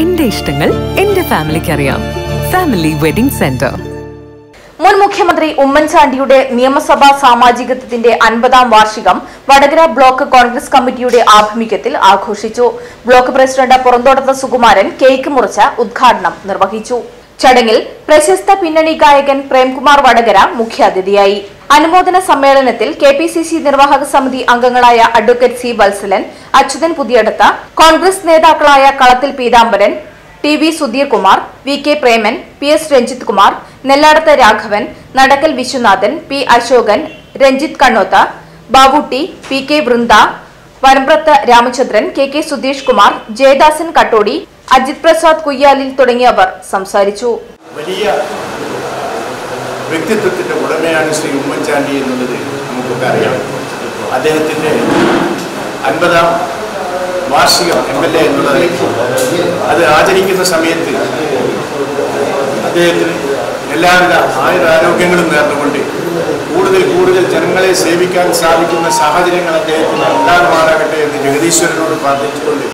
എന്റെ ഇഷ്ടങ്ങൾ എന്റെ ഫാമിലിക്ക് അറിയാം ഫാമിലി വെഡിംഗ് സെന്റർ മുൻ മുഖ്യമന്ത്രി ഉമ്മൻചാണ്ടിയുടെ നിയമസഭാ സാമാജികത്വത്തിന്റെ അൻപതാം വാർഷികം വടകര ബ്ലോക്ക് കോൺഗ്രസ് കമ്മിറ്റിയുടെ ആഭിമുഖ്യത്തിൽ ആഘോഷിച്ചു block president Puranthodath Sukumaran cake മുറിച്ച് ഉദ്ഘാടനം നിർവഹിച്ചു ചടങ്ങിൽ പ്രശസ്ത പിന്നണി ഗായകൻ പ്രേംകുമാർ വടകര മുഖ്യാതിഥിയായി അനുമോദന സമ്മേളനത്തിൽ കെ പി സി സി നിർവാഹക സമിതി അംഗങ്ങളായ അഡ്വക്കേറ്റ് സി വത്സലൻ അച്യുതൻ പുതിയടത്ത കോൺഗ്രസ് നേതാക്കളായ Kalathil Peethambaran T V Sudheer Kumar V K Preman P S Ranjith Kumar Nelladath Raghavan Nadakkal Viswanathan P Asokan Ranjith Kannoth Babutty P K Vrinda Varambrath Ramachandran K K Sudheesh Kumar Jayadasan Kattodi Ajith Prasad Kuyyalil തുടങ്ങിയവർ സംസാരിച്ചു വലിയ വ്യക്തിത്വത്തിൻ്റെ ഉടമയാണ് ശ്രീ ഉമ്മൻചാണ്ടി എന്നുള്ളത് നമുക്കൊക്കെ അറിയാം അദ്ദേഹത്തിൻ്റെ അൻപതാം വാർഷികം എം എൽ എ എന്നുള്ളത് അത് ആചരിക്കുന്ന സമയത്ത് അദ്ദേഹത്തിന് എല്ലാവിധ ആയുരാരോഗ്യങ്ങളും നേർന്നുകൊണ്ട് കൂടുതൽ കൂടുതൽ ജനങ്ങളെ സേവിക്കാൻ സാധിക്കുന്ന സാഹചര്യങ്ങൾ അദ്ദേഹത്തിന് ഉണ്ടാകുമാറാകട്ടെ എന്ന് ജഗദീശ്വരനോട് പ്രാർത്ഥിച്ചുകൊണ്ട്